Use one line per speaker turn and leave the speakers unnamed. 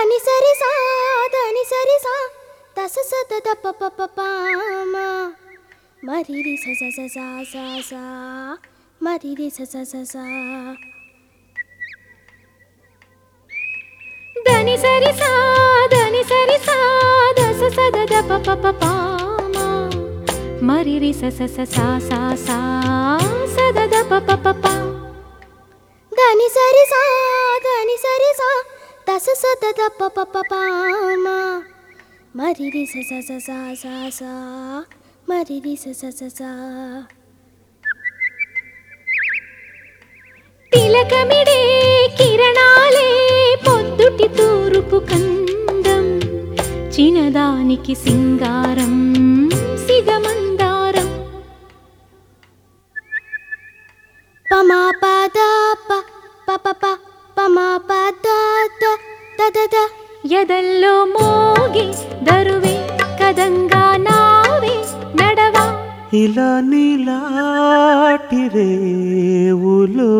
దని సరి సా దని సరి సా దస సద ద ప ప ప పామ మరి రి స స స సా సా సా మరి రి స స స సా
దని సరి సా దని సరి సా దస సద ద ప ప ప పామ మరి రి స స స సా సా సా సద ద ప ప ప పా
దని సరి సా దని సరి సా దస సద ద ప ప ప పామ మరి రి స స స సా సా సా మరి రి స స స సా
తిలకమిడే కిరణాలే పొద్దుటి తూరుపు కందం చినదానికి సింగారం సిగమందారం
పమా పద ప ప ప ప పమా పద ద ద ద ద
ఎదల్లో మోగి దరువే కదంగా నావే నడవా
ఇలా నీలాటి రేవులో